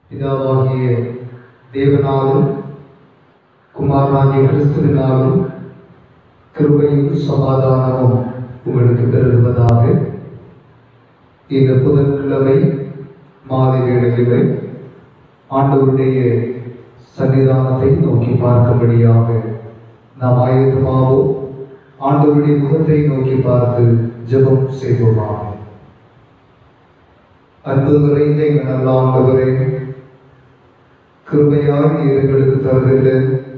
பிதாவாகிய தேவனாலும் குமாரனாகிய கிறிஸ்துவினாலும் கிருபையும் சமாதானமும் உங்களுக்கு பெருகுவதாக இந்த புதன்கிழமை மாலை வேளையிலே ஆண்டவருடைய சன்னிதானத்தை நோக்கி பார்க்கும்படியாக நாம் ஆயத்தமாவோம் ஆண்டவருடைய முகத்தை நோக்கி பார்த்து ஜெபம் செய்வோமாக அன்பு நிறைந்த எங்கள் நல்ல ஆண்டவரே கிருபையாய் நீர் எங்களுக்கு தருகிற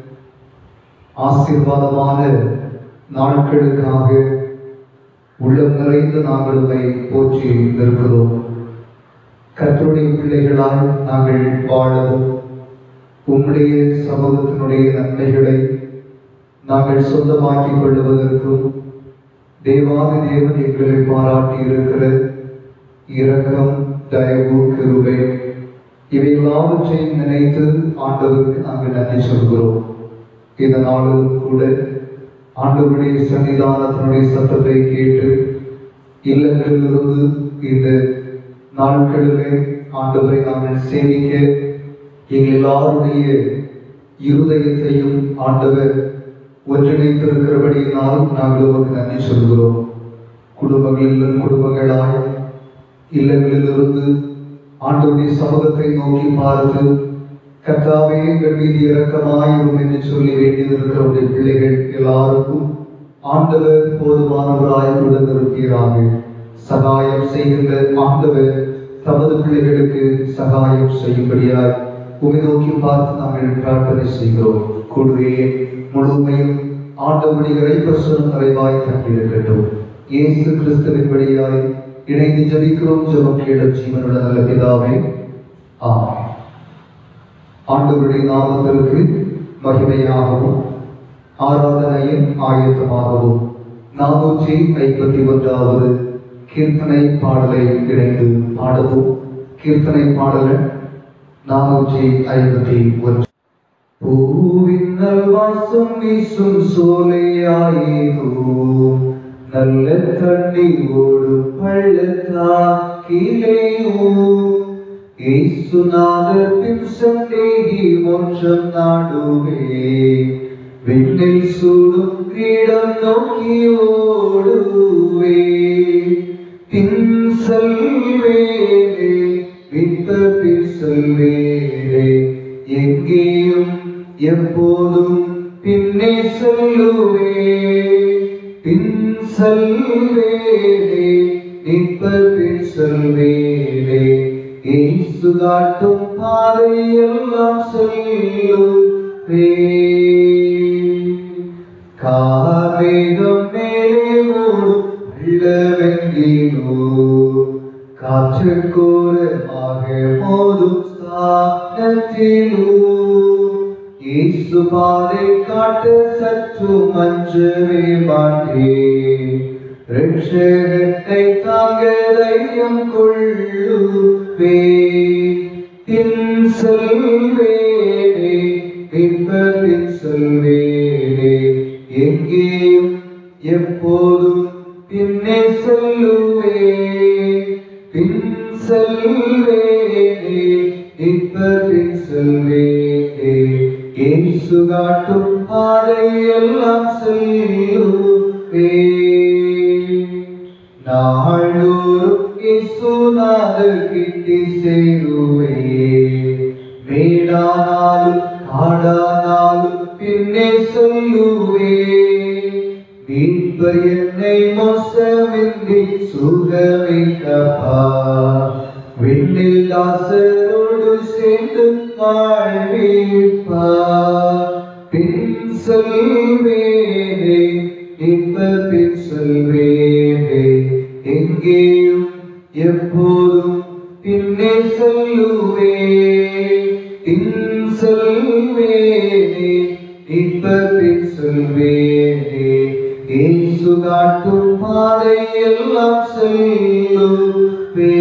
ஆசீர்வாதமான நாட்களுக்காக உள்ளம் நிறைந்து நாங்கள் உம்மை போற்றி நிற்கிறோம் கர்த்தருடைய பிள்ளைகளாய் நாங்கள் வாழவும் உம்முடைய சமூகத்தினுடைய நன்மைகளை நாங்கள் சொந்தமாக்கிக் கொள்வதற்கும் தேவாதி தேவன் எங்களை பாராட்டி இருக்கிற இரக்கம் தயவு கிருபை இவை எல்லாவற்றையும் நினைத்து ஆண்டவருக்கு நாங்கள் நன்றி சொல்கிறோம் இந்த நாளும் கூட ஆண்டவருடைய சன்னிதானத்தினுடைய சத்தத்தை கேட்டு இல்லங்களிலிருந்து இந்த நாட்களிலே ஆண்டவரை நாங்கள் சேமிக்க எங்கள் எல்லாருடைய இருதயத்தையும் ஆண்டவர் ஒன்றிணைத்திருக்கிறபடியினால் நாங்கள் உமக்கு நன்றி சொல்கிறோம் குடும்பங்களிலும் குடும்பங்களாய் இல்லங்களிலிருந்து ஆண்டவருடைய சமூகத்தை நோக்கி பார்த்து கர்த்தாவே எங்கள் மீது இரக்கமாயிரும் என்று சொல்லி வேண்டியிருக்கிற உடைய பிள்ளைகள் எல்லாருக்கும் ஆண்டவர் போதுமானவராய் உடன் இருக்கிறார்கள் சகாயம் செய்கின்ற ஆண்டவர் தமது பிள்ளைகளுக்கு சகாயம் செய்யும்படியாய் உமை நோக்கி பார்த்து நாங்கள் பிரார்த்தனை செய்கிறோம் கூடுவே முழுமையும் ஆண்டவருடைய இறைப்பசுரம் நிறைவாய் தங்கியிருக்கட்டும் இயேசு கிறிஸ்துவின் வழியாய் இணைந்து ஜபிக்கிறோம் ஜெபம் கேளும் ஜீவனுள்ள நல்ல பிதாவே ஆமென் ஆண்டவருடைய நாமத்திற்கு மகிமையாகவும் ஆராதனையின் ஆயத்தமாகவும் நானூற்றி ஐம்பத்தி ஒன்றாவது கீர்த்தனை பாடலை இணைந்து பாடவும் கீர்த்தனை பாடலன் நானூற்றி ஐம்பத்தி ஒன்று பூவின்னல் வாசம் வீசும் சோலையாயிரோ நல்ல தண்ணி ஓடும் பள்ளத்தாக்கிலேயோ ஏசுநாதர் பின் சந்தேகி மோட்சம் நாடுவே விண்ணில் சூடும் கிரீடம் நோக்கி ஓடுவே பின் செல்வேனே விட்ட பின் செல்வேனே எங்கேயும் எப்போதும் பின்னே செல்லுவே பின் செல்வேனே நிற்ப பின் செல்வேனே இயேசு காட்டும் பாதையெல்லாம் செல்லுவே கார்மேகம் மேலே ஓடும் வெள்ளவெங்கிலோ காற்று கோரமாக மோதும் ஸ்தானத்திலோ இயேசு பாதை காட்ட சற்று மஞ்சவே மாட்டே ரட்சகத்தை தாங்க தைரியம் கொள்ளுவே பின் செல்வேனே பின்ப பின் செல்வேனே எங்கேயும் எப்போதும் பின்னே செல்லுவே பின் செல்வேனே இப்ப பின் செல்வேனே இயேசு காட்டும் பாதை எல்லாம் செல்லுவே நாளோறும் இயேசுநாதர் கிட்டி சேருவே மேடானாலும் காடானாலும் பின்னே சொல்லுவே மீட்பர் என்னை மோசமின்றி சுகமிக்கப்பா விண்ணில் தாசரோடு சேர்ந்து வாழ்விப்பா பின் செல்வேனே இன்ப பின் செல்வேனே எங்கேயும் எப்போதும் பின்னே செல்லுவே பின் செல்வேனே இன்ப பின் செல்வேனே இயேசு காட்டும் பாதை எல்லாம் செல்லுவே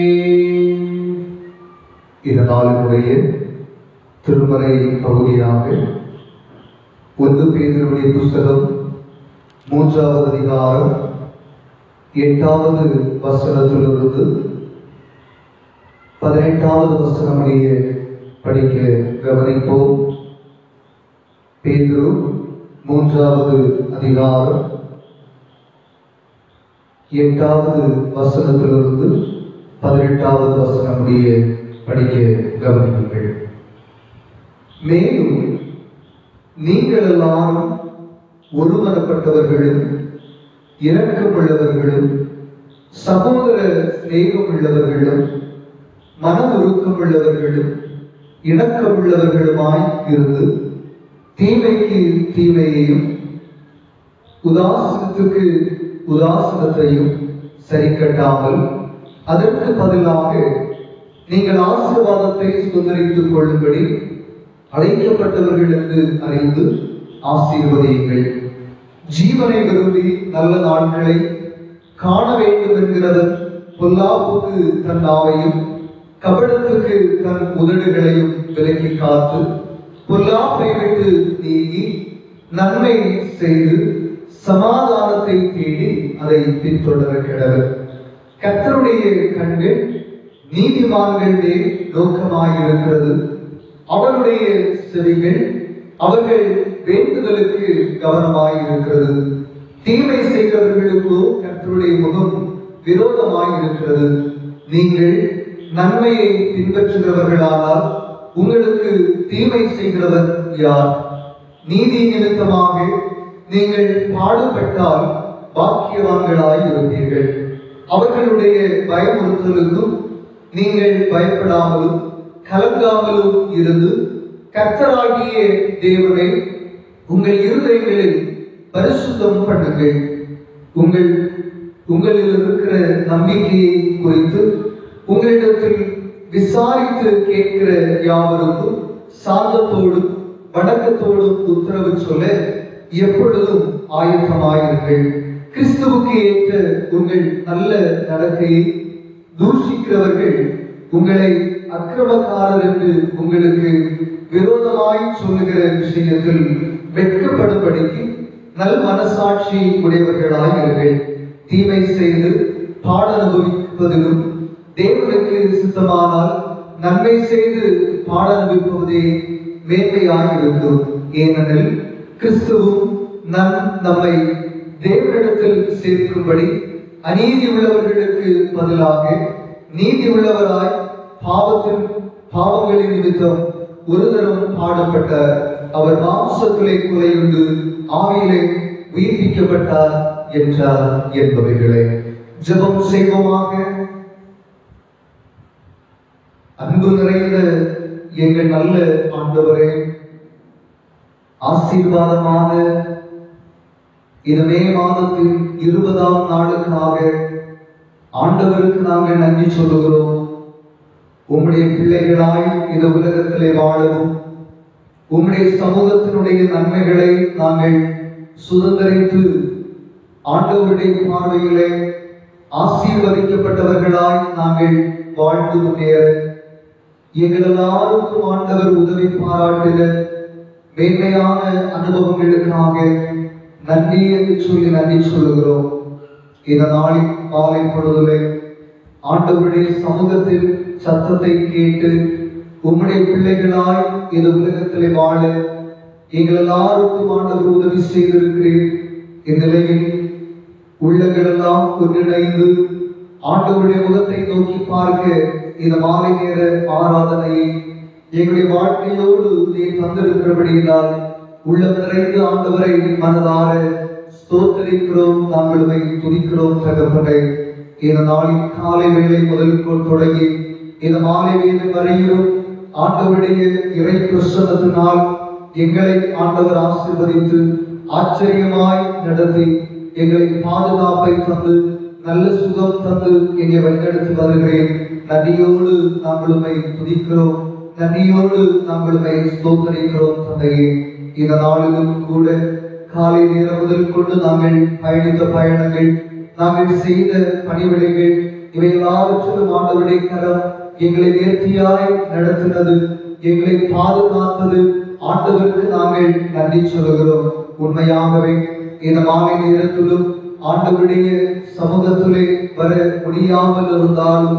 இதனாலுடைய திருமறை பகுதியாக ஒன்று பேதருடைய புஸ்தகம் மூன்றாவது அதிகாரம் எட்டாவது வசனத்திலிருந்து பதினெட்டாவது வசனமுடைய படிக்க கவனிப்போம் பேதுரு மூன்றாவது அதிகாரம் எட்டாவது வசனத்திலிருந்து பதினெட்டாவது வசனம் முடிய படிக்க கவனியுங்கள் மேலும் நீங்கள் எல்லாரும் ஒருமனப்பட்டவர்களும் இரக்கமுள்ளவர்களும் சகோதர சிநேகமுள்ளவர்களும் மன உருக்கமுள்ளவர்களும் இணக்கமுள்ளவர்களுமாய் இருந்து தீமைக்கு தீமையையும் உதாசனத்துக்கு உதாசனத்தையும் சரி கட்டாமல் அதற்கு பதிலாக நீங்கள் ஆசீர்வாதத்தை சுதந்திரித்துக் கொள்ளும்படி அழைக்கப்பட்டவர்கள் என்று அறிந்து ஆசீர்வதியுங்கள் ஜீவனை விரும்பி நல்ல நாட்களை காண வேண்டும் என்கிறவன் பொல்லாப்புக்கு தன் நாவையும் கபடத்துக்கு தன் உதடுகளையும் விலக்கி காத்து பொல்லாப்பை விட்டு நீங்கி நன்மை செய்து சமாதானத்தை தேடி அதை பின்தொடர கிடவர் கர்த்தருடைய கண்கள் நீதிமான்கள் மேல் நோக்கமாயிருக்கிறது அவருடைய செவிகள் அவர்கள் வேண்டுதலுக்கு கவனமாயிருக்கிறது தீமை செய்கிறவர்களுக்கோ கர்த்தருடைய முகம் விரோதமாயிருக்கிறது நீங்கள் நன்மையை பின்பற்றுகிறவர்களானால் உங்களுக்கு தீமை செய்கிறவர் யார் நீதி நிமித்தமாக நீங்கள் பாடுபட்டால் பாக்கியவான்களாய் இருப்பீர்கள் அவர்களுடைய பயமுறுத்தலுக்கும் நீங்கள் பயப்படாமலும் கலங்காமலும் இருந்து கர்த்தராகிய தேவனை உங்கள் இருதயங்களில் பரிசுத்தம் பண்ணுங்கள் உங்கள் உங்களில் இருக்கிற நம்பிக்கையை குறித்து உங்களிடத்தில் விசாரித்து கேட்கிற யாவருக்கும் சாந்தத்தோடும் வணக்கத்தோடும் உத்தரவு சொல்ல எப்பொழுதும் ஆயத்தமாயிருங்கள் கிறிஸ்துவுக்கு ஏற்ற உங்கள் நல்ல நடக்கையை தூஷிக்கிறவர்கள் உங்களை அக்கிரமக்காரர் என்று உங்களுக்கு விரோதமாய் சொல்லுகிற விஷயத்தில் வெட்கப்படும்படிக்கு நல் மனசாட்சி உடையவர்களாய் இருங்கள் தீமை செய்து பாட அனுபவிப்பதிலும் தேவனுக்கு சித்தமானால் நன்மை செய்து பாட அனுபவிப்பதே மேன்மையாய் இருக்கும் ஏனெனில் கிறிஸ்துவும் நம் நம்மை தேவனிடத்தில் சேர்க்கும்படி அநீதி உள்ளவர்களுக்கு பதிலாக நீதி உள்ளவராய் பாவத்தின் பாவங்களின் நிமித்தம் ஒரு தரம் பாடப்பட்ட அவர் மாம்சத்திலே கொலையுண்டு ஆவியிலே உயிர்ப்பிக்கப்பட்டார் என்றார் என்பவைகளே ஜெபம் செய்வோமாக அன்பு நிறைந்த எங்கள் நல்ல ஆண்டவரே ஆசீர்வாதமான இந்த மே மாதத்தின் இருபதாம் நாளுக்காக ஆண்டவருக்கு நாங்கள் நன்றி சொல்லுகிறோம் உம்முடைய பிள்ளைகளாய் இந்த உலகத்திலே வாழவும் உம்முடைய சமூகத்தினுடைய நன்மைகளை நாங்கள் சுதந்திரித்து ஆண்டவருடைய பார்வையிலே ஆசீர்வதிக்கப்பட்டவர்களாய் நாங்கள் வாழ்ந்து முன்னேற எங்கள் எல்லாருக்கும் ஆண்டவர் உதவி பாராட்டின மேன்மையான அனுபவங்களுக்காக நன்றி என்று சொல்லி நன்றி சொல்லுகிறோம் இந்த நாளின் மாலை பொழுதுலே ஆண்டவருடைய சமூகத்தில் சத்தத்தை கேட்டு உம்முடைய பிள்ளைகளாய் இந்த உலகத்திலே வாழ எங்கள் எல்லாருக்கும் ஆண்டவர் உதவி செய்திருக்கிறேன் இந்நிலையில் உள்ளங்கள் எல்லாம் ஒன்றிணைந்து ஆண்டவருடைய முகத்தை நோக்கி பார்க்க இந்த மாலை நேர ஆராதனையை எங்களுடைய வாழ்க்கையோடு நீ தந்திருக்கிறபடியினால் உள்ளம் நிறைந்து ஆண்டவரை மனதார ஸ்தோத்தரிக்கிறோம் நாங்களுமை துதிக்கிறோம் தகப்பனை இந்த நாளின் காலை வேளை முதல் கொ- தொடங்கி இந்த மாலை வேலை வரையிலும் ஆண்டவருடைய இறை பிரசன்னத்தினால் எங்களை ஆண்டவர் ஆசீர்வதித்து ஆச்சரியமாய் நடத்தி எங்களை பாதுகாப்பை தந்து நல்ல சுகம் தந்து எங்களை வழிநடத்தி வருகிறேன் நன்றியோடு நாங்களுமை துதிக்கிறோம் நன்றியோடு நாங்களுமை ஸ்தோத்தரிக்கிறோம் தந்தையே இந்த நாளிலும் கூட காலை நேரம் முதல் கொண்டு நாங்கள் பயணித்த பயணங்கள் நாங்கள் செய்த பணிவிடைகள் இவை எல்லாவற்றிலும் ஆண்டவருடைய கரம் எங்களை நேர்த்தியாய் நடத்தினது எங்களை பாதுகாத்தது ஆண்டவருக்கு நாங்கள் நன்றி சொல்கிறோம் உண்மையாகவே இந்த மாலை நேரத்திலும் ஆண்டவருடைய சமூகத்திலே வர முடியாமல் இருந்தாலும்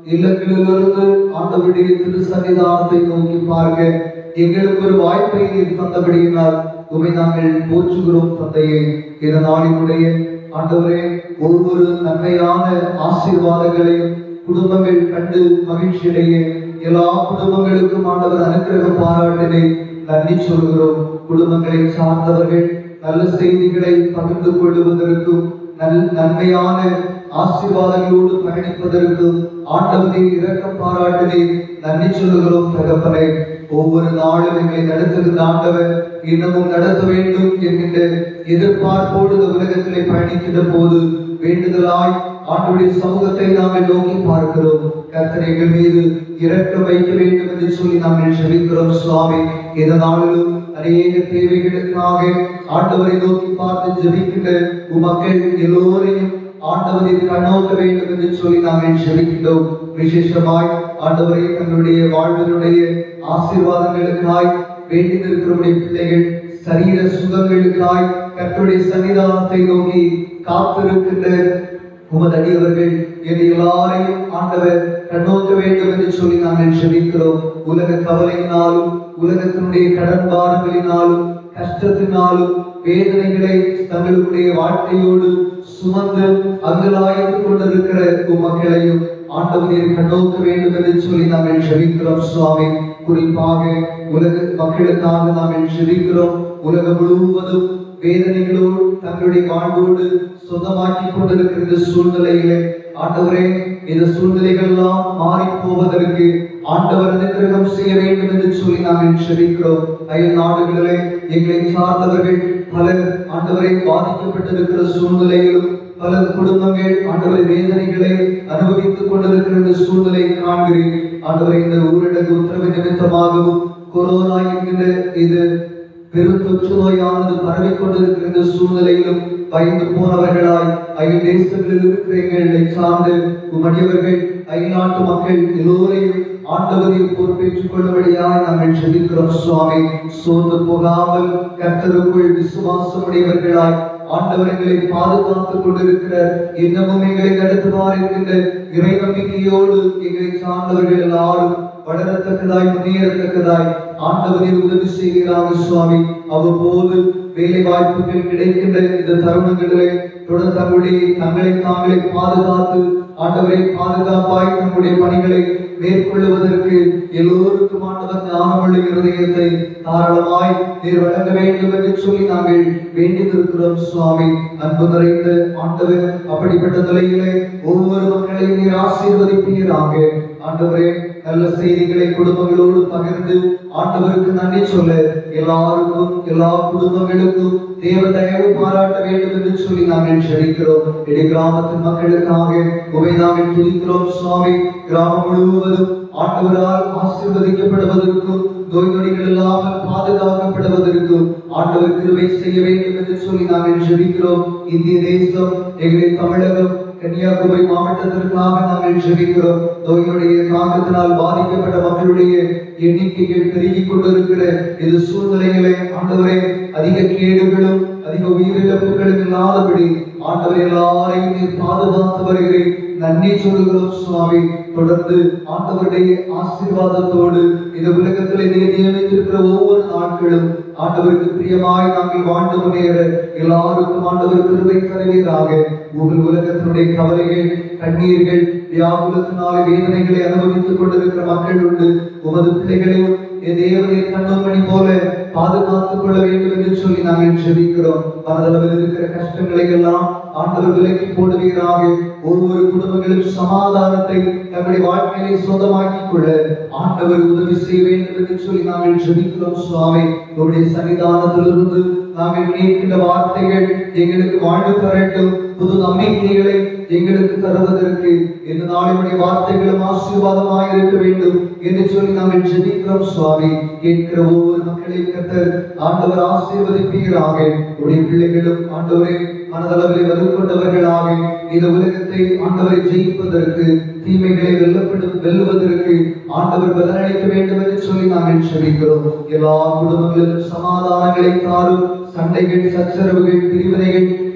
இல்லங்களிலிருந்து ஆண்டவருடைய திரு சன்னிதானத்தை நோக்கி பார்க்க எங்களுக்கு ஒரு வாய்ப்பை நீர் தந்தபடியினால் உமை நாங்கள் போற்றுகிறோம் தந்தையே இந்த நாளினுடைய ஆண்டவரே ஒவ்வொரு நன்மையான ஆசீர்வாதங்களையும் குடும்பங்கள் கண்டு மகிழ்ச்சியடைய எல்லா குடும்பங்களுக்கும் ஆண்டவர் அனுக்கிரகம் பாராட்டினை நன்றி சொல்கிறோம் குடும்பங்களை சார்ந்தவர்கள் நல்ல செய்திகளை பகிர்ந்து கொள்வதற்கும் நல் நன்மையான ஆசீர்வாதங்களோடு பயணிப்பதற்கும் ஆண்டவரை இரக்கம் பாராட்டினை நன்றி சொல்லுகிறோம் தகப்பனை ஒவ்வொரு நாளும் எங்களை நடத்துகின்ற ஆண்டவர் இன்னமும் நடத்த வேண்டும் என்கின்ற எதிர்பார்ப்போடு இந்த உலகத்திலே பயணிக்கின்ற போது வேண்டுதலாய் ஆண்டுடைய சமூகத்தை நாங்கள் நோக்கி பார்க்கிறோம் கர்த்தர் எங்கள் மீது இரக்கம் வைக்க வேண்டும் என்று சொல்லி நாங்கள் செபிக்கிறோம் சுவாமி இந்த நாளிலும் அநேக தேவைகளுக்காக ஆண்டவரை நோக்கி பார்த்து ஜெபிக்கின்ற உம் மக்கள் எல்லோரையும் ஆண்டவரை கண்ணோக்க வேண்டும் என்று சொல்லி நாங்கள் ஜெபிக்கின்றோம் விசேஷமாய் ஆண்டவரை தங்களுடைய வாழ்வினுடைய ஆசீர்வாதங்களுக்காய் வேண்டி நிற்கிறவருடைய பிள்ளைகள் சரீர சுகங்களுக்காய் கர்த்தருடைய சன்னிதானத்தை நோக்கி காத்திருக்கின்ற உமது அடியவர்கள் என் எல்லாரையும் ஆண்டவர் கண்ணோக்க வேண்டும் என்று சொல்லி நாங்கள் ஜெபிக்கிறோம் உலக கவலையினாலும் உலகத்தினுடைய கடன் பாரங்களினாலும் கஷ்டத்தினாலும் வேதனைகளை தங்களுடைய வாழ்க்கையோடு சுமந்து அங்கலாய்த்து கொண்டிருக்கிற உம் மக்களையும் ஆண்டவரை கண்ணோக்க வேண்டும் என்று சொல்லி நாங்கள் ஜெபிக்கிறோம் சுவாமி குறிப்பாக உலக மக்களுக்காக நாங்கள் ஜெபிக்கிறோம் உலகம் முழுவதும் வேதனைகளோடு தங்களுடைய வாழ்வோடு சொந்தமாக்கி கொண்டிருக்கிற இந்த சூழ்நிலையிலே ஆண்டவரே இந்த சூழ்நிலைகள் எல்லாம் மாறி போவதற்கு ஆண்டவர் அனுக்கிரகம் செய்ய வேண்டும் என்று சொல்லி நாங்கள் செபிக்கிறோம் அயல் நாடுகளிலே எங்களை சார்ந்தவர்கள் பலர் ஆண்டவரை பாதிக்கப்பட்டிருக்கிற சூழ்நிலையிலும் பல குடும்பங்கள் ஆண்டவரை வேதனைகளை அனுபவித்துக் கொண்டிருக்கிற இந்த சூழ்நிலையை காண்கிறேன் ஆண்டவரை இந்த ஊரடங்கு உத்தரவு நிமித்தமாகவும் கொரோனா என்கிற இது பெரும் தொற்று நோயானது பரவிக் கொண்டிருக்கிற இந்த சூழ்நிலையிலும் பயந்து போனவர்களாய் அயல் தேசங்களில் இருக்கிற எங்களை சார்ந்து உமடியவர்கள் அயல்நாட்டு மக்கள் எல்லோரையும் ஆண்டவரை பொறுப்பேற்றுக் கொள்ளும்படியாய் நாங்கள் ஜெபிக்கிறோம் சுவாமி சோர்ந்து போகாமல் கர்த்தருக்குள் விசுவாசமுடையவர்களாய் ஆண்டவர் எங்களை பாதுகாத்துக் கொண்டிருக்கிற இன்னமும் எங்களை நடத்துவார் என்கின்ற இறை நம்பிக்கையோடு எங்களை சார்ந்தவர்கள் எல்லாரும் வளரத்தக்கதாய் முன்னேறத்தக்கதாய் ஆண்டவரில் உதவி செய்கிறார்கள் சுவாமி அவ்வப்போது வேலை வாய்ப்புகள் கிடைக்கின்ற இந்த தருணங்களிலே தொடர்ந்து தங்களுடைய தங்களை தாங்களே பாதுகாத்து ஆண்டவரை பாதுகாப்பாய் தங்களுடைய பணிகளை மேற்கொள்ளுவதற்கு எல்லோருக்கும் ஆண்டவர் ஞானமுள்ள இருதயத்தை தாராளமாய் நீர் வழங்க வேண்டும் என்று சொல்லி நாங்கள் வேண்டி இருக்கிறோம் சுவாமி அன்பு நிறைந்த ஆண்டவர் அப்படிப்பட்ட நிலையிலே ஒவ்வொரு மக்களையும் நீர் ஆசீர்வதிப்பீராக ஆண்டவரே நல்ல செய்திகளை குடும்பங்களோடு பகிர்ந்து ஆண்டவருக்கு நன்றி சொல்ல எல்லாருக்கும் எல்லா குடும்பங்களுக்கும் தேவ தயவு பாராட்ட வேண்டும் என்று சொல்லி நாங்கள் ஜெபிக்கிறோம் இடி கிராமத்தின் மக்களுக்காக உவை நாங்கள் துதிக்கிறோம் சுவாமி கிராமம் முழுவதும் ஆண்டவரால் ஆசீர்வதிக்கப்படுவதற்கும் நோய் நொடிகள் இல்லாமல் பாதுகாக்கப்படுவதற்கும் ஆண்டவர் கிருபை செய்ய வேண்டும் என்று சொல்லி நாங்கள் ஜெபிக்கிறோம் இந்திய தேசம் எங்களுடைய தமிழகம் கன்னியாகுமரி மாவட்டத்திற்காக நாங்கள் ஜெபிக்கிறோம் நோயுடைய தாக்கத்தினால் பாதிக்கப்பட்ட மக்களுடைய எண்ணிக்கைகள் பெருகிக் கொண்டிருக்கிற இது சூழ்நிலைகளை ஆண்டவரே அதிக கேடுகளும் அதிக உயிரிழப்புகளும் இல்லாதபடி ஆண்டவர் எல்லாரையும் நீர் பாதுகாத்து வருகிறேன் நன்றி சொல்லுகிறோம் சுவாமி தொடர்ந்து ஆண்டவருடைய ஆசீர்வாதத்தோடு இந்த உலகத்திலே நீர் நியமித்திருக்கிற ஒவ்வொரு நாட்களும் ஆண்டவருக்கு பிரியமாய் நாங்கள் வாழ்ந்து முன்னேற எல்லாருக்கும் ஆண்டவர் கிருபை தருவீராக உங்கள் உலகத்தினுடைய கவலைகள் கண்ணீர்கள் வியாகுலத்தினால வேதனைகளை அனுபவித்துக் கொண்டிருக்கிற மக்கள் உண்டு உமது பிள்ளைகளையும் என் தேவனை கண்ணோமணி போல பாதுகாத்துக் கொள்ள வேண்டும் என்று சொல்லி நாங்கள் ஜெபிக்கிறோம் மனதளவில் இருக்கிற கஷ்டங்களை எல்லாம் ஆண்டவர் விலக்கி போடுவீராக ஒவ்வொரு குடும்பங்களும் சமாதானத்தை தங்களுடைய வாழ்க்கையை சொந்தமாக்கிக் கொள்ள ஆண்டவர் உதவி செய்ய வேண்டும் என்று சொல்லி நாங்கள் ஜெபிக்கிறோம் சுவாமி உங்களுடைய சன்னிதானத்திலிருந்து நாங்கள் கேட்கின்ற வார்த்தைகள் எங்களுக்கு வாழ்வு தரட்டும் புது நம்பிக்கைகளை எங்களுக்கு தருவதற்கு இந்த நாளினுடைய வார்த்தைகளும் ஆசீர்வாதமாக இருக்க வேண்டும் என்று சொல்லி நாங்கள் ஜெபிக்கிறோம் சுவாமி கேட்கிற ஒவ்வொரு மக்களையும் கத்தர் ஆண்டவர் ஆசீர்வதிப்பீராக உடைய பிள்ளைகளும் ஆண்டவரே மனதளவில் வலுக்கொண்டவர்களாக இந்த உலகத்தை ஆண்டவரை ஜெயிப்பதற்கு தீமைகளை வெல்லப்படும் வெல்லுவதற்கு ஆண்டவர் பலனளிக்க வேண்டும் என்று சொல்லி நாங்கள் ஜெபிக்கிறோம் எல்லா குடும்பங்களிலும் சமாதானங்களை தாரும் சண்டைகள் சச்சரவுகள் பிரிவினைகள்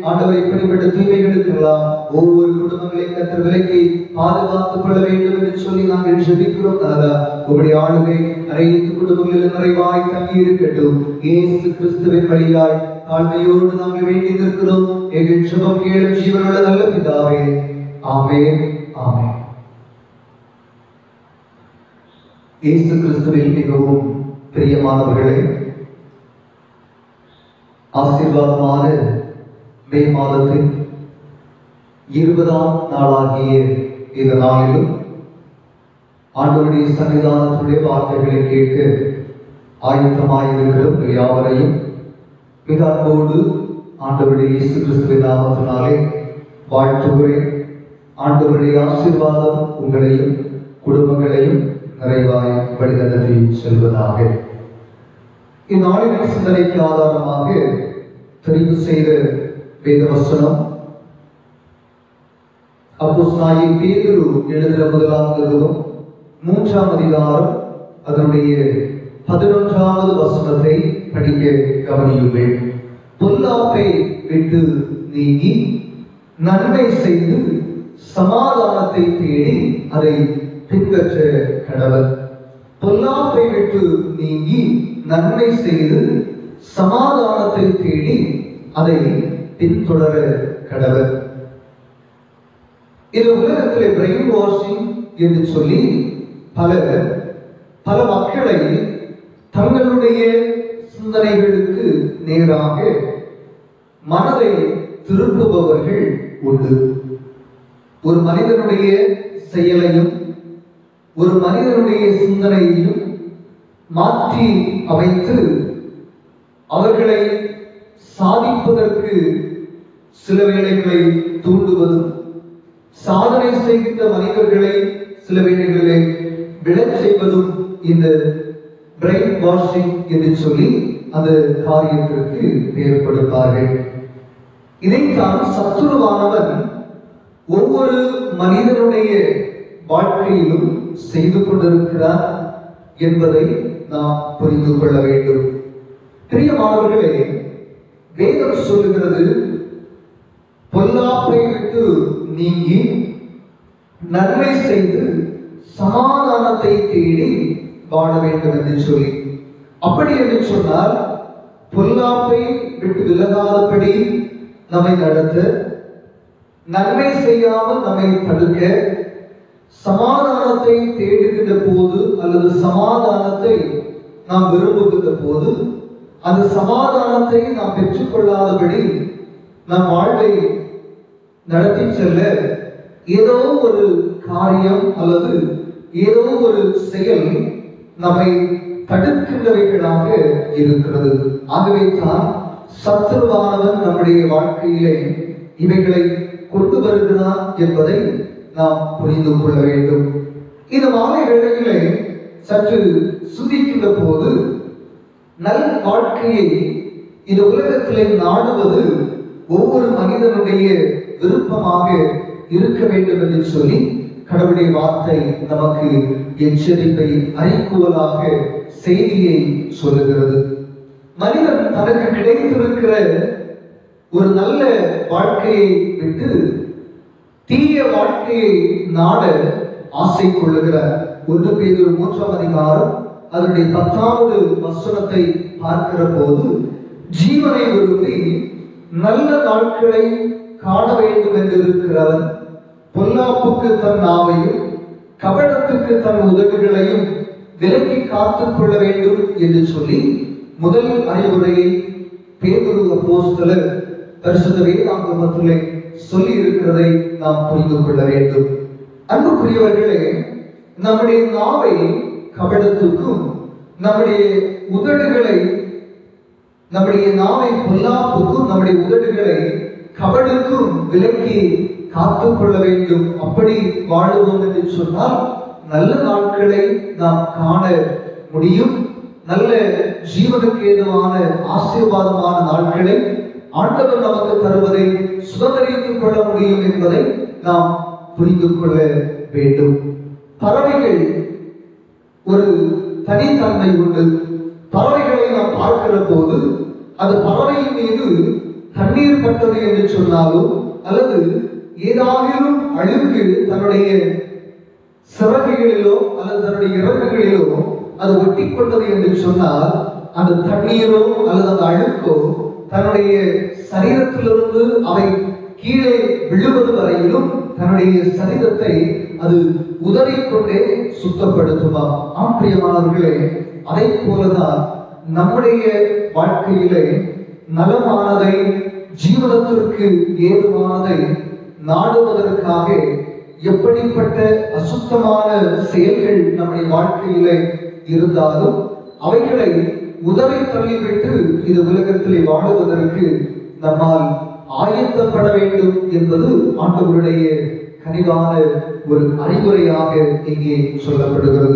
ஆண்டவர் இப்படிப்பட்ட தீமைகளுக்கெல்லாம் ஒவ்வொரு குடும்பங்களையும் கத்தர் விலக்கி பாதுகாத்துக் கொள்ள வேண்டும் என்று சொல்லி நாங்கள் ஜெபிக்கிறோம் நாதா உங்களுடைய ஆளுகை அனைத்து குடும்பங்களிலும் நிறைவாய் தங்கி இருக்கட்டும் இயேசு கிறிஸ்துவின் வழியாய் தாழ்மையோடு நாங்கள் வேண்டி நிற்கிறோம் எங்கள் சுபம் கேளும் ஜீவனுள்ள நல்ல பிதாவே ஆமென் ஆமென் இயேசு கிறிஸ்துவில் மிகவும் பிரியமானவர்களே ஆசீர்வாதமான மே மாதத்தின் இருபதாம் நாளாகிய இந்த நாளிலும் ஆண்டவருடைய சன்னிதானத்துடைய வார்த்தைகளை கேட்க ஆயுத்தமாயிருக்கிற உங்கள் யாவரையும் மிக அன்போடு ஆண்டவருடைய இயேசு கிறிஸ்துவின் நாமத்தினாலே வாழ்த்துகிறேன் ஆண்டவருடைய ஆசீர்வாதம் உங்களையும் குடும்பங்களையும் நிறைவாய் வழிநடத்தி செல்வதாக இந்நாளின் சிந்தனைக்கு ஆதாரமாக தெரிவு செய்த வேத வசனம் அப்போஸ்தலனாகிய பேதுரு எழுதின முதலாம் நிருபம் மூன்றாம் அதிகாரம் அதனுடைய பதினொன்றாவது வசனத்தை படிக்க கவனியுங்கள் பொல்லாப்பை விட்டு நீங்கி நன்மை செய்து சமாதானத்தை தேடி அதை பின்பற்ற கடவுள் பொல்லாப்பை விட்டு நீங்கி நன்மை செய்து சமாதானத்தை தேடி அதை பின்தொடர கடவுள் இது உலகத்திலே பிரெயின் வாஷிங் என்று சொல்லி பல பல மக்களை தங்களுடைய சிந்தனைகளுக்கு நேராக மனதை திருப்புபவர்கள் உண்டு ஒரு மனிதனுடைய செயலையும் ஒரு மனிதனுடைய சிந்தனையையும் மாற்றி அமைத்து அவர்களை சாதிப்பதற்கு சில வேளைகளை தூண்டுவதும் சாதனை செய்கின்ற மனிதர்களை சில வேளைகளிலே விழச் செய்வதும் இந்த பிரெயின் வாஷிங் என்று சொல்லி அந்த காரியத்திற்கு பெயர் கொடுப்பார்கள் இதைத்தான் சத்துருவானவன் ஒவ்வொரு மனிதனுடைய வாழ்க்கையிலும் செய்து கொண்டிருக்கிறார் என்பதை நாம் புரிந்து கொள்ள வேண்டும் பிரியமானவர்களே வேதம் சொல்லுகிறது பொல்லாப்பை விட்டு நீங்கி நன்மை செய்து சமாதானத்தை தேடி வாழ வேண்டும் என்று சொல்லி அப்படி என்று சொன்னால் பொல்லாப்பை விட்டு விலகாதபடி நம்மை நடத்த நன்மை செய்யாமல் நம்மை தடுக்க சமாதானத்தை தேடுகின்ற போது அல்லது சமாதானத்தை நாம் விரும்புகின்ற போது அந்த சமாதானத்தை நாம் பெற்றுக்கொள்ளாதபடி நம் வாழ்வை நடத்தி செல்ல ஏதோ ஒரு காரியம் அல்லது ஏதோ ஒரு செயல் நம்மை தடுக்கின்றவைகளாக இருக்கிறது ஆகவே தான் சத்துருவானவன் நம்முடைய வாழ்க்கையிலே இவைகளை கொண்டு வருகிறான் என்பதை நாம் புரிந்து கொள்ள வேண்டும் இந்த மாலை வேளையிலே சற்று சுதிக்கின்ற போது நல் வாழ்க்கையை இந்த உலகத்திலே நாடுவது ஒவ்வொரு மனிதனுடைய விருப்பமாக இருக்க வேண்டும் என்று சொல்லி கடவுளுடைய வார்த்தை நமக்கு எச்சரிப்பை அறிக்குவலாக செய்தியை சொல்லுகிறது மனிதன் தனக்கு கிடைத்திருக்கிற ஒரு நல்ல வாழ்க்கையை விட்டு தீய வாழ்க்கையை நாட ஆசை கொள்ளுகிறார் ஒன்று பேர் மூன்றாம் அதிகாரம் அதனுடைய பத்தாவது வசனத்தை பார்க்கிற போது ஜீவனை விரும்பி நல்ல நாட்களை காண வேண்டும் என்று இருக்கிறவன் பொல்லாப்புக்கு தன் நாவையும் கபடத்துக்கு தன் உதவிகளையும் விலக்கி காத்துக் கொள்ள வேண்டும் என்று சொல்லி முதல் அறிவுரையை பேதுரு அப்போஸ்தலர் பரிசுத்த வேதாங்கமத்திலே சொல்லி இருக்கிறதை நாம் புரிந்து கொள்ள வேண்டும் அன்புக்குரியவர்களே நம்முடைய நாவை கபடத்துக்கும் நம்முடைய உதடுகளை நம்முடைய நாவை பொல்லாப்புக்கும் நம்முடைய உதடுகளை கபடுக்கும் விலக்கி காத்துக் கொள்ள வேண்டும் அப்படி வாழுவோம் என்று சொன்னால் நல்ல நாட்களை நாம் காண முடியும் நல்ல ஜீவனுக்கு ஏதுவான ஆசீர்வாதமான நாட்களை ஆண்டவர் நமக்கு தருவதை சுதந்திரித்துக் கொள்ள முடியும் என்பதை நாம் புரிந்து கொள்ள வேண்டும் பறவைகள் ஒரு தனித்தன்மை உண்டு பறவைகளை நாம் பார்க்கிற போது அது பறவையின் மீது தண்ணீர் பட்டது என்று சொன்னாலும் அல்லது ஏதாகிலும் அழுக்கு தன்னுடைய சிறகுகளிலோ அல்லது தன்னுடைய இறகுகளிலோ அது ஒட்டி கொண்டது என்று சொன்னால் அந்த தண்ணீரோ அல்லது அந்த அழுக்கோ தன்னுடைய சரீரத்திலிருந்து அவை கீழே விழுவது வரையிலும் தன்னுடைய சரீரத்தை அது உதறிக்கொண்டே சுத்தப்படுத்துமா ஆம் பிரியமானவர்களே அதை போலதான் நம்முடைய வாழ்க்கையிலே நலமானதை ஜீவனத்திற்கு ஏதுவானதை நாடுவதற்காக எப்படிப்பட்ட அசுத்தமான செயல்கள் நம்முடைய வாழ்க்கையிலே இருந்தாலும் அவைகளை உதவி தள்ளிவிட்டு இது உலகத்திலே வாழுவதற்கு நம்மால் ஆயத்தப்பட வேண்டும் என்பது ஆண்டவருடைய கனிவான ஒரு அறிவுரையாக இங்கே சொல்லப்படுகிறது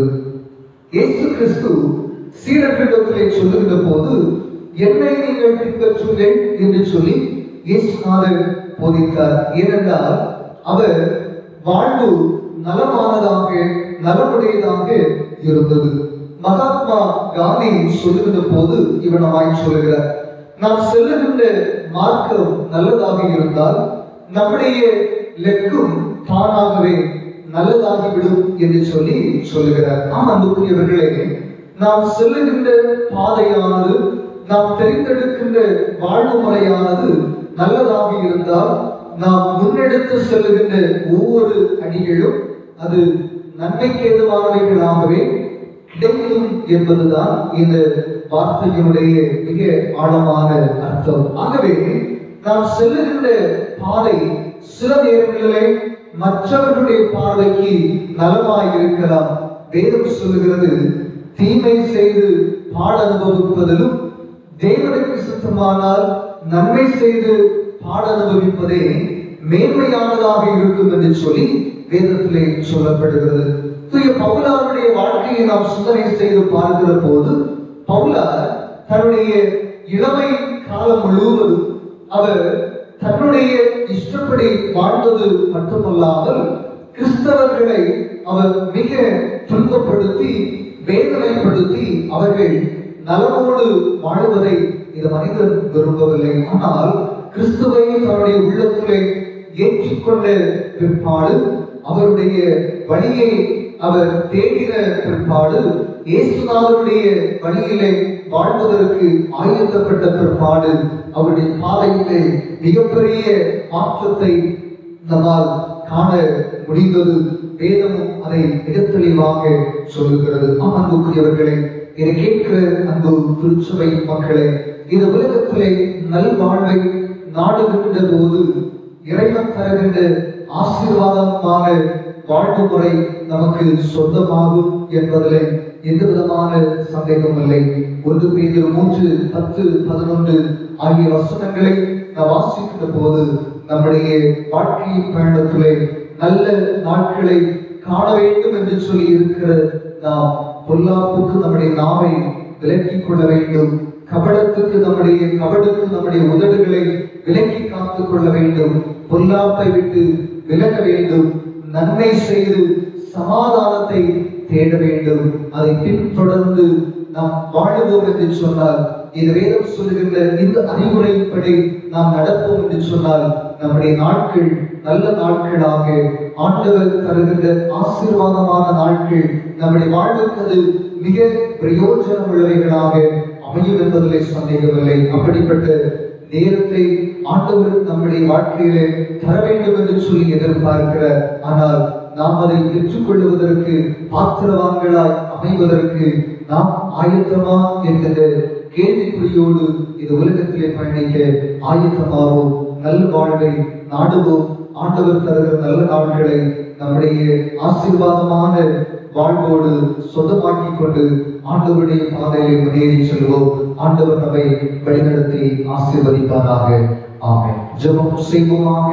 இயேசு கிறிஸ்து சீடர்களிடத்திலே சொல்லுகிற போது என்னை நீங்கள் பின்பற்றுங்கள் என்று சொல்லி இயேசுநாதர் போதித்தார் ஏனென்றால் அவர் வாழ்வு நலமானதாக நலமுடையதாக இருந்தது மகாத்மா காந்தி சொல்லுகிற போது இவனமாய் சொல்லுகிறார் நாம் செல்லுகின்ற மார்க்கம் நல்லதாக இருந்தால் நம்முடைய லெக்கும் தானாகவே நல்லதாகிவிடும் என்று சொல்லி சொல்லுகிறார் ஆம் அன்புக்குரியவர்களே நாம் செல்லுகின்ற பாதையானது நாம் தெரிந்தெடுக்கின்ற வாழ்வு முறையானது நல்லதாக இருந்தால் நாம் முன்னெடுத்து செல்லுகின்ற ஒவ்வொரு அடிகளும் அது நன்மைக்கு ஏதுவானவைகளாகவே கிடைக்கும் என்பதுதான் இந்த வார்த்தையினுடைய மிக ஆழமான அர்த்தம் ஆகவே நாம் செல்லுகின்ற பாதை சில நேரங்களிலே மற்றவர்களுடைய பார்வைக்கு நலமாய் இருக்கலாம் வேதம் சொல்லுகிறது தீமை செய்து பாட அனுபவிப்பதிலும் தேவனுக்கு சுத்தமானால் நன்மை செய்து பாட அனுபவிப்பதே மேன்மையானதாக இருக்கும் என்று சொல்லி வேதத்திலே சொல்லப்படுகிறது தூய பவுலாருடைய வாழ்க்கையை நாம் சிந்தனை செய்து பார்க்கிற போது பவுலார் தன்னுடைய இளமை காலம் முழுவதும் அவர் தன்னுடைய இஷ்டப்படி வாழ்ந்தது மட்டுமல்லாமல் கிறிஸ்தவர்களை அவர் மிக துன்பப்படுத்தி வேதனைப்படுத்தி அவர்கள் நலமோடு வாழுவதை இந்த மனிதன் விரும்பவில்லை ஆனால் கிறிஸ்துவை தன்னுடைய உள்ளத்திலே ஏற்றுக்கொண்ட பிற்பாடு அவருடைய வழியை அவர் தேடின பிற்பாடு இயேசுநாதருடைய வழியிலே வாழ்வதற்கு ஆயத்தப்பட்ட பிற்பாடு அவருடைய பாதையிலே மிகப்பெரிய மாற்றத்தை நம்மால் காண முடிந்தது வேதமும் அதை மிக தெளிவாக சொல்லுகிறது ஆம் அன்புக்குரியவர்களே இதை கேட்கிற அன்பு திருச்சபை மக்களே இந்த உலகத்திலே நல்வாழ்வை நாடுகின்ற போது இறைவன் தருகின்ற ஆசீர்வாதமான வாழ்வு முறை நமக்கு சொந்தமாகும் என்பதிலே எந்த விதமான சந்தேகம் இல்லை ஒன்று பேர் மூன்று பத்து பதினொன்று ஆகிய வசனங்களை நாம் வாசிக்கின்ற போது நம்முடைய வாழ்க்கை பயணத்திலே நல்ல நாட்களை காண வேண்டும் என்று சொல்லி இருக்கிற நாம் பொல்லாப்புக்கு நம்முடைய நாவை விலக்கிக் கொள்ள வேண்டும் கபடத்துக்கு நம்முடைய கபடுக்கு நம்முடைய உதடுகளை விலக்கி காத்துக் கொள்ள வேண்டும் பொல்லாப்பை விட்டு விலக வேண்டும் நன்மை செய்து சமாதானத்தை தேட வேண்டும் அதை பின்தொடர்ந்து நாம் வாழுவோம் என்று சொன்னால் இந்த வேதம் சொல்லுகின்ற இந்த அறிவுரைப்படி நாம் நடப்போம் என்று சொன்னால் நம்முடைய நாட்கள் நல்ல நாட்களாக ஆண்டவர் தருகின்ற ஆசீர்வாதமான நாட்கள் நம்முடைய வாழ்வுக்கு அது மிக பிரயோஜனம் உள்ளவைகளாக அமையும் என்பதிலே சந்தேகமில்லை அப்படிப்பட்ட நேரத்தை ஆண்டவர் நம்முடைய வாழ்க்கையிலே தர வேண்டும் என்று சொல்லி எதிர்பார்க்கிறார் ஆனால் நாம் அதை பெற்றுக்கொள்வதற்கு பாத்திரவான்களாய் அமைவதற்கு நாம் ஆயத்தமா என்கிற கேள்விக்குறியோடு இந்த உலகத்திலே பயணிக்க ஆயத்தமாவோம் நல்ல வாழ்வை நாடுவோம் ஆண்டவர் தருகிற நல்ல நாட்களை நம்முடைய ஆசீர்வாதமான வாழ்வோடு சொந்தமாக்கிக் கொண்டு ஆண்டவருடைய பாதையிலே முன்னேறி செல்வோம் ஆண்டவர் நம்மை வழிநடத்தி ஆசீர்வதிப்பாராக ஆமென் ஜெபம் செய்வோமாக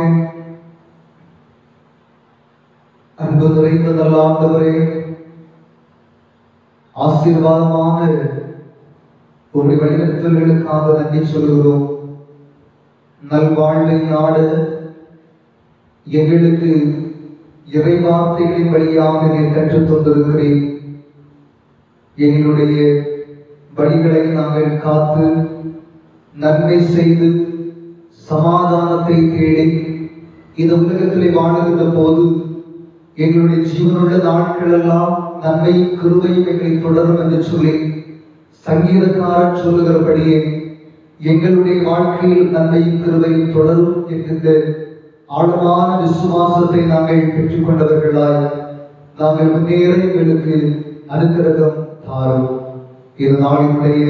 அன்பு நிறைந்த நல்ல ஆண்டவரே ஆசீர்வாதமான உங்களுடைய வழிநடத்தல்களுக்காக நன்றி சொல்கிறோம் நல்வாழ்வை நாட எங்களுக்கு இறைவார்த்தைகளின் வழியாக நீர் கற்றுத் தந்திருக்கிறேன் எங்களுடைய வழிகளை நாங்கள் காத்து நன்மை செய்து சமாதானத்தை தேடி இந்த உலகத்திலே வாழுகின்ற போது எங்களுடைய ஜீவனுள்ள நாட்கள் எல்லாம் நன்மையும் கிருபையும் எங்களை தொடரும் என்று சொல்லி சங்கீதக்காரன் சொல்லுகிறபடியே எங்களுடைய வாழ்க்கையில் நன்மையும் கிருபையும் தொடரும் என்கின்ற ஆழமான விசுவாசத்தை நாங்கள் பெற்றுக்கொண்டவர்களாய் நாங்கள் முன்னேற எங்களுக்கு அனுக்கிரகம் தாரும் இது நாளினுடைய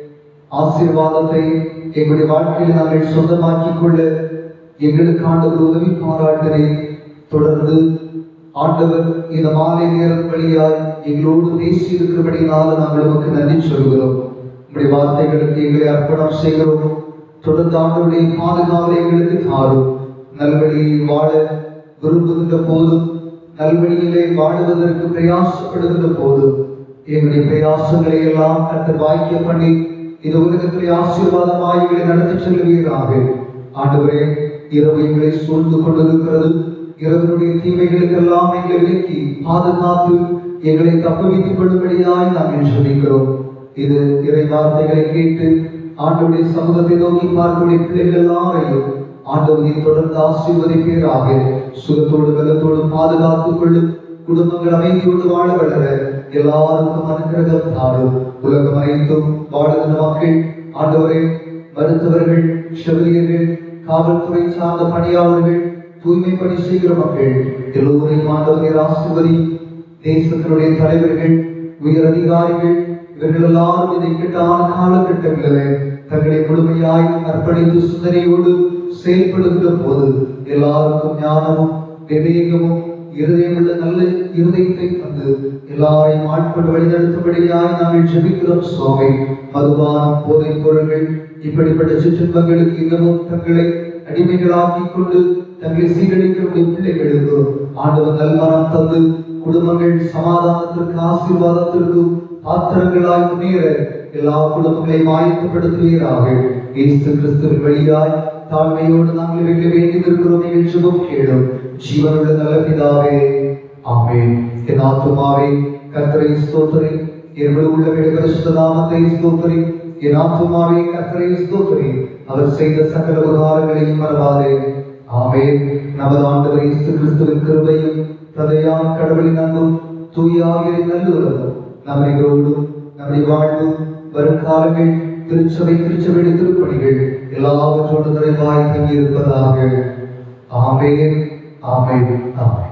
ஆசீர்வாதத்தை எங்களுடைய வாழ்க்கையில் நாங்கள் சொந்தமாக்கிக் கொள்ள எங்களுக்கு ஆண்டவர் உதவி பாராட்டுகிறேன் தொடர்ந்து ஆண்டவர் இந்த மாலை நேரம் வழியாய் எங்களோடு பேசி இருக்கிறபடினால நாங்கள் உமக்கு நன்றி சொல்கிறோம் உங்களுடைய வார்த்தைகளுக்கு எங்களை அர்ப்பணம் செய்கிறோம் தொடர்ந்து ஆண்டவருடைய பாதுகாவலை எங்களுக்கு தாரும் நல்வழியில் வாழ விரும்புகின்ற போதும் நல்வழியிலே வாழுவதற்கு பிரயாசப்படுகின்ற போதும் எங்களுடைய பிரயாசங்களை எல்லாம் கர்த்தர் வாய்க்க பண்ணி இந்த உலகத்திலே ஆசீர்வாதமாய் எங்களை நடத்தி செல்வீராக ஆண்டவரே இரவு எங்களை சூழ்ந்து கொண்டிருக்கிறது இரவனுடைய தீமைகளுக்கெல்லாம் எங்களை விலக்கி பாதுகாத்து எங்களை தப்புவித்துக் கொள்ளும்படியாய் நாங்கள் சொல்லிக்கிறோம் இது இறை வார்த்தைகளை கேட்டு ஆண்டவருடைய சமூகத்தை நோக்கி பார்க்கக்கூடிய பிள்ளைகள் எல்லாரையும் ஆண்டவரை தொடர்ந்து ஆசீர்வதிப்பீராக சுகத்தோடு பலத்தோடு பாதுகாத்துக் கொள்ளும் குடும்பங்கள் அமைதியோடு வாழ வளர எல்லாருக்கும் அனுகிரகம் தாரும் உலகம் அனைத்தும் வாழுகின்ற மக்கள் ஆண்டவரே மருத்துவர்கள் செவிலியர்கள் காவல்துறை சார்ந்த பணியாளர்கள் தூய்மை பணி செய்கிற மக்கள் எல்லோரையும் ஆண்டவரை ஆசிர்வதி தேசத்தினுடைய தலைவர்கள் உயர் அதிகாரிகள் இவர்கள் எல்லாரும் இந்த இக்கட்டான காலகட்டங்களிலே தங்களை முழுமையாய் அர்ப்பணித்து சிந்தனையோடு செயல்படுகிற போது எல்லாருக்கும் ஞானமும் விவேகமும் இருதயமுள்ள நல்ல இருதயத்தை தந்து எல்லாரையும் ஆட்கொண்டு வழிநடத்தும்படியாய் நாங்கள் ஜெபிக்கிறோம் சுவாமி மதுபானம் போதைப் பொருள்கள் இப்படிப்பட்ட சிற்றின்பங்களுக்கு இன்னமும் தங்களை அடிமைகளாக்கிக் கொண்டு தங்களை சீரழிக்கக்கூடிய பிள்ளைகளுக்கு ஆண்டவர் நல்மனம் தந்து குடும்பங்கள் சமாதானத்திற்கு ஆசீர்வாதத்திற்கும் பாத்திரங்களாய் முன்னேற எல்லா குடும்பங்களையும் ஆயத்தப்படுத்துவீராக இயேசு கிறிஸ்துவின் வழியாய் தாழ்மையோடு நாங்கள் இவைகளை வேண்டி இருக்கிறோம் எங்கள் சுபம் கேளும் ஜீவனுள்ள நல்ல பிதாவே ஆமென் என் ஆத்துமாவே கர்த்தரை ஸ்தோத்திரி என்னுடைய உள்ளவீடு பரிசுத்த நாமத்தை ஸ்தோத்திரி என் ஆத்துமாவே கர்த்தரை ஸ்தோத்திரி அவர் செய்த சகல உபகாரங்களையும் மறவாதே ஆமென் நமது ஆண்டவர் இயேசு கிறிஸ்துவின் கிருபையும் ததையான கடவுளின் அன்பும் தூயாவியரின் நல்லுறவும் நம்மையோடும் நம்முடைய வாழ்வும் வருங்காலங்கள் திருச்சபை திருச்சபை திருப்பணிகள் எல்லாவற்றோடு நிறைவாய் தங்கியிருப்பதாக ஆமென் ஆமென் ஆமென்